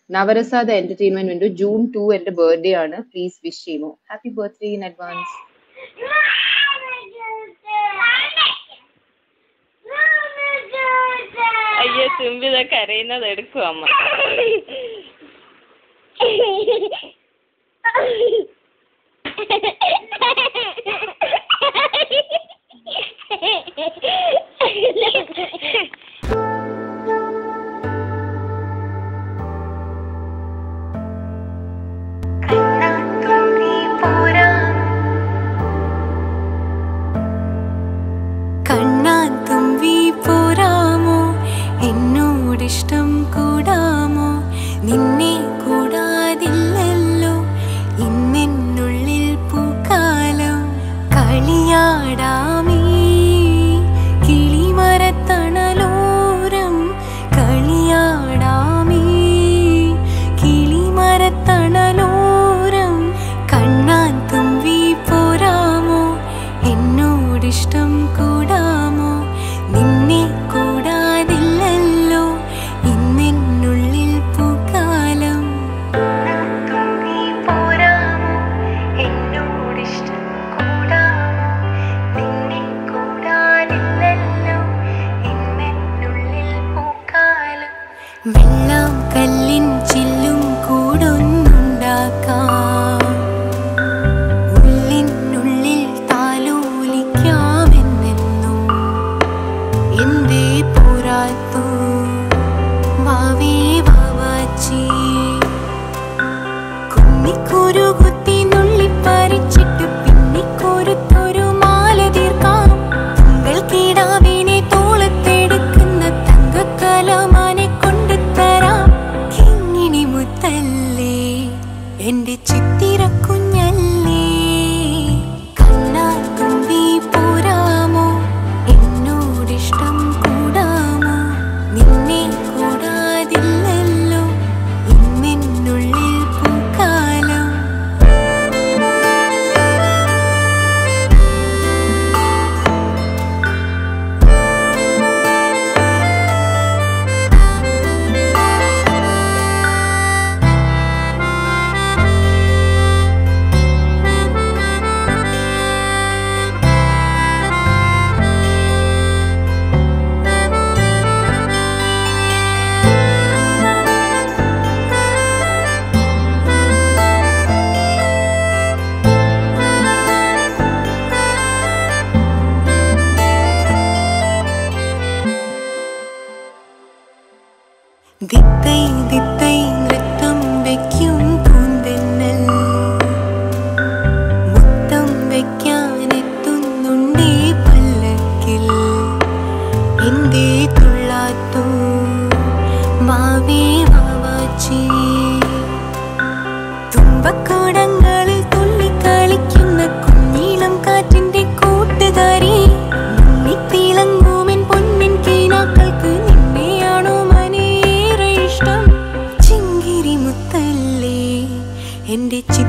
നവരസ the entertainment ഉണ്ട് June two എന്റെ birthday ആണ് പ്ലീസ് വിഷ് ചെയ്യുമോ ഹാപ്പി ബർത്ത്ഡേ ഇൻ അഡ്വാൻസ് അയ്യോ തുമ്പി ഇതൊക്കെ കരയുന്നത് എടുക്കും അമ്മ കണ്ണാൻ തുമ്പി പോരാമോ എന്നോടിഷ്ടം കൂടാമോ നിന്നെ കൂടാതില്ലല്ലോ ഇന്നെന്നുള്ളിൽ പൂക്കാലം കളിയാടാമീ കിളിമരത്തണലോരം കളിയാടാമീ കിളിമരത്തണലോരം കണ്ണാൻ തുമ്പി പോരാമോ എന്നോടിഷ്ടം കൂടാമോ നിന്നെ കൂടാതില്ലല്ലോ ഇന്നെന്നുള്ളിൽ പൂക്കാലം തുമ്പി പോരാമോ എന്നോടിഷ്ടം കൂടാമോ നിന്നെ കൂടാതില്ലല്ലോ ഇന്നെന്നുള്ളിൽ പൂക്കാലം വെള്ളം കല്ലിൻ ചില്ലും കൂടൊന്നുണ്ടാക്കാം ഉള്ളിനുള്ളിൽ താലോലിക്കാമെന്നെന്നും എന്തേ പോരാത്തു വാവേ വാവാച്ചി കുന്നിക്കുരു കുത്തി നുള്ളിപ്പറിച്ചിട്ട് പിന്നിക്കൊരുത്തൊരു മാല തീർക്കാം തിങ്കൾ കിടാവിനെ തോളത്തെടുക്കുന്ന തങ്കക്കലമാനെ കൊണ്ടുതരാം കിങ്ങിണി മുത്തല്ലേ എന്റെ ചിത്തിര കുഞ്ഞല്ലേ കണ്ണാൽ തുമ്പി പോരാമോ എന്നോടിഷ്ടം കൂടാമോ നിന്നെ കൂടാതില്ലല്ലോ ഇന്നെന്നുള്ളിൽ പൂക്കാലം ദിത്തൈ ദിത്തൈ നൃത്തം വയ്ക്കും പൂന്തെന്നൽ മുത്തം വയ്ക്കാനെത്തുന്നുണ്ടേ പല്ലക്കിൽ എന്തേ തുള്ളാത്തു മാവേ വാവാച്ചി തുമ്പക്കൂടങ്ങളിൽ തുള്ളിക്കളിക്കുന്ന കുഞ്ഞീളം കാറ്റിന്റെ കൂട്ടുകാരി മുന്നിത്തിളങ്ങൂമെൻ പൊന്നിൻ കീനാക്കൾക്ക് നിന്നെയാണോ മനേറെ ഇഷ്ടം ചിങ്കിരി മുത്തല്ലേ എന്റെ ചിത്ത